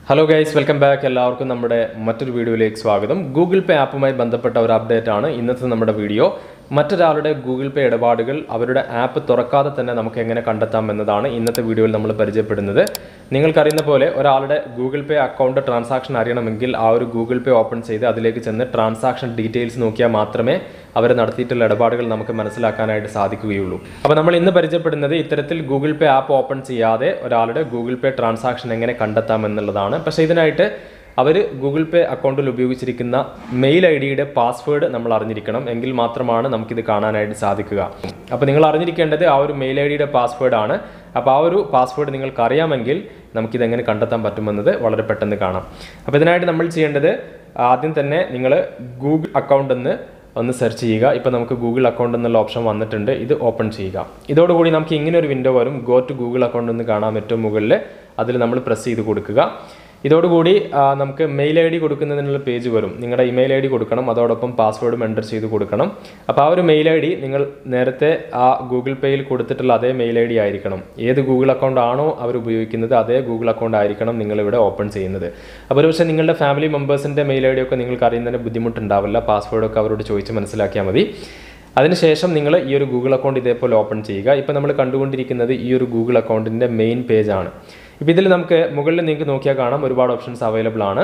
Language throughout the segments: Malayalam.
ഹലോ ഗൈസ് വെൽക്കം ബാക്ക് എല്ലാവർക്കും നമ്മുടെ മറ്റൊരു വീഡിയോയിലേക്ക് സ്വാഗതം ഗൂഗിൾ പേ ആപ്പുമായി ബന്ധപ്പെട്ട ഒരു അപ്ഡേറ്റ് ആണ് ഇന്നത്തെ നമ്മുടെ വീഡിയോ മറ്റൊരാളുടെ ഗൂഗിൾ പേ ഇടപാടുകൾ അവരുടെ ആപ്പ് തുറക്കാതെ തന്നെ നമുക്ക് എങ്ങനെ കണ്ടെത്താം എന്നതാണ് ഇന്നത്തെ വീഡിയോയിൽ നമ്മൾ പരിചയപ്പെടുന്നത് നിങ്ങൾക്കറിയുന്ന പോലെ ഒരാളുടെ ഗൂഗിൾ പേ അക്കൗണ്ട് ട്രാൻസാക്ഷൻ അറിയണമെങ്കിൽ ആ ഒരു ഗൂഗിൾ പേ ഓപ്പൺ ചെയ്ത് അതിലേക്ക് ചെന്ന് ട്രാൻസാക്ഷൻ ഡീറ്റെയിൽസ് നോക്കിയാൽ മാത്രമേ അവർ നടത്തിയിട്ടുള്ള ഇടപാടുകൾ നമുക്ക് മനസ്സിലാക്കാനായിട്ട് സാധിക്കുകയുള്ളൂ അപ്പോൾ നമ്മൾ ഇന്ന് പരിചയപ്പെടുന്നത് ഇത്തരത്തിൽ ഗൂഗിൾ പേ ആപ്പ് ഓപ്പൺ ചെയ്യാതെ ഒരാളുടെ ഗൂഗിൾ പേ ട്രാൻസാക്ഷൻ എങ്ങനെ കണ്ടെത്താം എന്നുള്ളതാണ് പക്ഷേ ഇതിനായിട്ട് അവർ ഗൂഗിൾ പേ അക്കൗണ്ടിൽ ഉപയോഗിച്ചിരിക്കുന്ന മെയിൽ ഐ ഡിയുടെ പാസ്വേഡ് നമ്മൾ അറിഞ്ഞിരിക്കണം എങ്കിൽ മാത്രമാണ് നമുക്കിത് കാണാനായിട്ട് സാധിക്കുക അപ്പോൾ നിങ്ങൾ അറിഞ്ഞിരിക്കേണ്ടത് ആ ഒരു മെയിൽ ഐ ഡിയുടെ പാസ്വേഡ് ആണ് അപ്പോൾ ആ ഒരു പാസ്വേഡ് നിങ്ങൾക്ക് അറിയാമെങ്കിൽ നമുക്കിത് എങ്ങനെ കണ്ടെത്താൻ പറ്റുമെന്നത് വളരെ പെട്ടെന്ന് കാണാം അപ്പോൾ ഇതിനായിട്ട് നമ്മൾ ചെയ്യേണ്ടത് ആദ്യം തന്നെ നിങ്ങൾ ഗൂഗിൾ അക്കൗണ്ട് എന്ന് ഒന്ന് സെർച്ച് ചെയ്യുക ഇപ്പോൾ നമുക്ക് ഗൂഗിൾ അക്കൗണ്ട് എന്നുള്ള ഓപ്ഷൻ വന്നിട്ടുണ്ട് ഇത് ഓപ്പൺ ചെയ്യുക ഇതോടുകൂടി നമുക്ക് ഇങ്ങനെ ഒരു വിൻഡോ വരും ഗോ ടു ഗൂഗിൾ അക്കൗണ്ട് എന്ന് കാണാം ഏറ്റവും മുകളിൽ അതിൽ നമ്മൾ പ്രസ് ചെയ്ത് കൊടുക്കുക ഇതോടുകൂടി ആ, നമുക്ക് മെയിൽ ഐ ഡി കൊടുക്കുന്നതിനുള്ള പേജ് വരും നിങ്ങളുടെ ഇമെയിൽ ഐ ഡി കൊടുക്കണം അതോടൊപ്പം പാസ്വേഡും എൻ്റർ ചെയ്ത് കൊടുക്കണം അപ്പോൾ ആ ഒരു മെയിൽ ഐ ഡി നിങ്ങൾ നേരത്തെ ആ ഗൂഗിൾ പേയിൽ കൊടുത്തിട്ടുള്ള അതേ മെയിൽ ഐ ഡി ആയിരിക്കണം ഏത് ഗൂഗിൾ അക്കൗണ്ട് ആണോ അവർ ഉപയോഗിക്കുന്നത് അതേ ഗൂഗിൾ അക്കൗണ്ട് ആയിരിക്കണം നിങ്ങൾ ഇവിടെ ഓപ്പൺ ചെയ്യുന്നത് അപ്പോൾ ഒരു പക്ഷേ നിങ്ങളുടെ ഫാമിലി മെമ്പേഴ്സിൻ്റെ മെയിൽ ഐ ഡി ഒക്കെ നിങ്ങൾക്ക് അറിയുന്നതിന് ബുദ്ധിമുട്ടുണ്ടാവില്ല പാസ്വേഡൊക്കെ അവരോട് ചോദിച്ച് മനസ്സിലാക്കിയാൽ മതി അതിനുശേഷം നിങ്ങൾ ഈ ഒരു ഗൂഗിൾ അക്കൗണ്ട് ഇതേപോലെ ഓപ്പൺ ചെയ്യുക ഇപ്പോൾ നമ്മൾ കണ്ടുകൊണ്ടിരിക്കുന്നത് ഈ ഒരു ഗൂഗിൾ അക്കൗണ്ടിൻ്റെ മെയിൻ പേജ് ആണ് ഇപ്പോൾ ഇതിൽ നമുക്ക് മുകളിൽ നിങ്ങൾക്ക് നോക്കിയാൽ കാണാം ഒരുപാട് ഓപ്ഷൻസ് അവൈലബിൾ ആണ്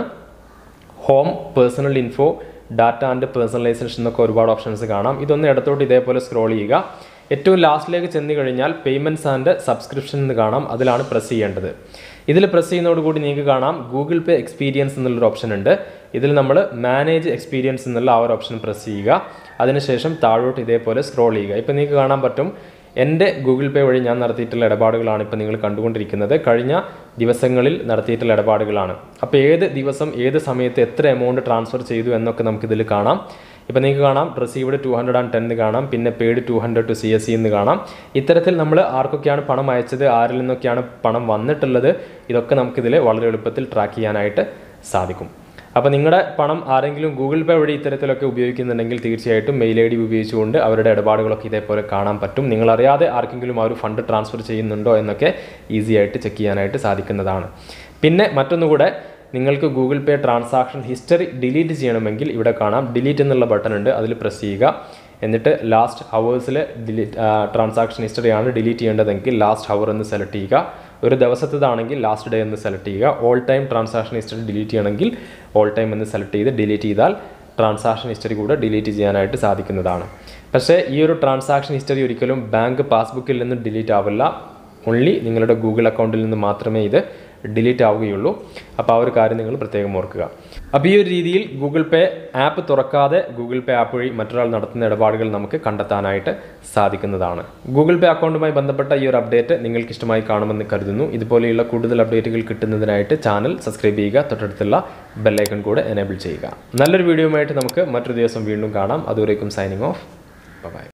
home personal info data and personalization എന്നൊക്കെ ഒരുപാട് ഓപ്ഷൻസ് കാണാം ഇതൊന്ന് ഇടത്തോട്ട് ഇതേപോലെ സ്ക്രോൾ ചെയ്യുക ഏറ്റവും ലാസ്റ്റിലേക്ക് ചെന്ന് കഴിഞ്ഞാൽ പേയ്മെൻറ്റ്സ് ആൻഡ് സബ്സ്ക്രിപ്ഷൻ എന്ന് കാണാം അതിലാണ് പ്രസ് ചെയ്യേണ്ടത് ഇതിൽ പ്രസ് ചെയ്യുന്നതോടുകൂടി നിങ്ങൾക്ക് കാണാം ഗൂഗിൾ പേ എക്സ്പീരിയൻസ് എന്നുള്ളൊരു ഓപ്ഷൻ ഉണ്ട് ഇതിൽ നമ്മൾ മാനേജ് എക്സ്പീരിയൻസ് എന്നുള്ള ആ ഒരു ഓപ്ഷൻ പ്രസ് ചെയ്യുക അതിനുശേഷം താഴോട്ട് ഇതേപോലെ സ്ക്രോൾ ചെയ്യുക ഇപ്പോൾ നിങ്ങൾക്ക് കാണാൻ പറ്റും എൻ്റെ ഗൂഗിൾ പേ വഴി ഞാൻ നടത്തിയിട്ടുള്ള ഇടപാടുകളാണ് ഇപ്പോൾ നിങ്ങൾ കണ്ടുകൊണ്ടിരിക്കുന്നത് കഴിഞ്ഞ ദിവസങ്ങളിൽ നടത്തിയിട്ടുള്ള ഇടപാടുകളാണ് അപ്പോൾ ഏത് ദിവസം ഏത് സമയത്ത് എത്ര എമൗണ്ട് ട്രാൻസ്ഫർ ചെയ്തു എന്നൊക്കെ നമുക്കിതിൽ കാണാം ഇപ്പോൾ നിങ്ങൾക്ക് കാണാം received two hundred and ten കാണാം പിന്നെ paid two hundred to C S C എന്ന് കാണാം ഇത്തരത്തിൽ നമ്മൾ ആർക്കൊക്കെയാണ് പണം അയച്ചത് ആരിൽ നിന്നൊക്കെയാണ് പണം വന്നിട്ടുള്ളത് ഇതൊക്കെ നമുക്കിതിൽ വളരെ എളുപ്പത്തിൽ ട്രാക്ക് ചെയ്യാനായിട്ട് സാധിക്കും അപ്പോൾ നിങ്ങളുടെ പണം ആരെങ്കിലും ഗൂഗിൾ പേ വഴി ഇത്തരത്തിലൊക്കെ ഉപയോഗിക്കുന്നുണ്ടെങ്കിൽ തീർച്ചയായിട്ടും മെയിൽ ഐ ഡി ഉപയോഗിച്ചുകൊണ്ട് അവരുടെ ഇടപാടുകളൊക്കെ ഇതേപോലെ കാണാൻ പറ്റും നിങ്ങൾ അറിയാതെ ആർക്കെങ്കിലും ആ ഒരു ഫണ്ട് ട്രാൻസ്ഫർ ചെയ്യുന്നുണ്ടോ എന്നൊക്കെ ഈസി ആയിട്ട് ചെക്ക് ചെയ്യാനായിട്ട് സാധിക്കുന്നതാണ് പിന്നെ മറ്റൊന്നുകൂടെ നിങ്ങൾക്ക് Google Pay transaction history delete ചെയ്യണമെങ്കിൽ ഇവിടെ കാണാം ഡിലീറ്റ് എന്നുള്ള ബട്ടൺ ഉണ്ട് അതിൽ പ്രസ് ചെയ്യുക എന്നിട്ട് ലാസ്റ്റ് ഹവേഴ്സിലെ ഡിലീറ്റ് ട്രാൻസാക്ഷൻ ഹിസ്റ്ററിയാണ് ഡിലീറ്റ് ചെയ്യേണ്ടതെങ്കിൽ ലാസ്റ്റ് ഹവർ എന്ന് സെലക്ട് ചെയ്യുക ഒരു ദിവസത്തേതാണെങ്കിൽ ലാസ്റ്റ് ഡേ എന്ന് സെലക്ട് ചെയ്യുക all time transaction history delete ചെയ്യണമെങ്കിൽ ഓൾ ടൈം എന്ന് സെലക്ട് ചെയ്ത് ഡിലീറ്റ് ചെയ്താൽ ട്രാൻസാക്ഷൻ ഹിസ്റ്ററി കൂടെ ഡിലീറ്റ് ചെയ്യാനായിട്ട് സാധിക്കുന്നതാണ് പക്ഷേ ഈ ഒരു ട്രാൻസാക്ഷൻ ഹിസ്റ്ററി ഒരിക്കലും ബാങ്ക് പാസ്ബുക്കിൽ നിന്ന് ഡിലീറ്റ് ആവില്ല ഓൺലി നിങ്ങളുടെ ഗൂഗിൾ അക്കൗണ്ടിൽ നിന്ന് മാത്രമേ ഇത് ഡിലീറ്റ് ആവുകയുള്ളൂ അപ്പോൾ ആ ഒരു കാര്യം നിങ്ങൾ പ്രത്യേകം ഓർക്കുക അപ്പോൾ ഈ ഒരു രീതിയിൽ ഗൂഗിൾ പേ ആപ്പ് തുറക്കാതെ ഗൂഗിൾ പേ ആപ്പ് വഴി മറ്റൊരാൾ നടത്തുന്ന ഇടപാടുകൾ നമുക്ക് കണ്ടെത്താനായിട്ട് സാധിക്കുന്നതാണ് ഗൂഗിൾ പേ അക്കൗണ്ടുമായി ബന്ധപ്പെട്ട ഈ ഒരു അപ്ഡേറ്റ് നിങ്ങൾക്ക് ഇഷ്ടമായി കാണുമെന്ന് കരുതുന്നു ഇതുപോലെയുള്ള കൂടുതൽ അപ്ഡേറ്റുകൾ കിട്ടുന്നതിനായിട്ട് ചാനൽ സബ്സ്ക്രൈബ് ചെയ്യുക തൊട്ടടുത്തുള്ള ബെല്ലൈക്കൺ കൂടെ എനേബിൾ ചെയ്യുക നല്ലൊരു വീഡിയോയുമായിട്ട് നമുക്ക് മറ്റൊരു ദിവസം വീണ്ടും കാണാം അതുവരേക്കും സൈനിങ് ഓഫ് ബൈ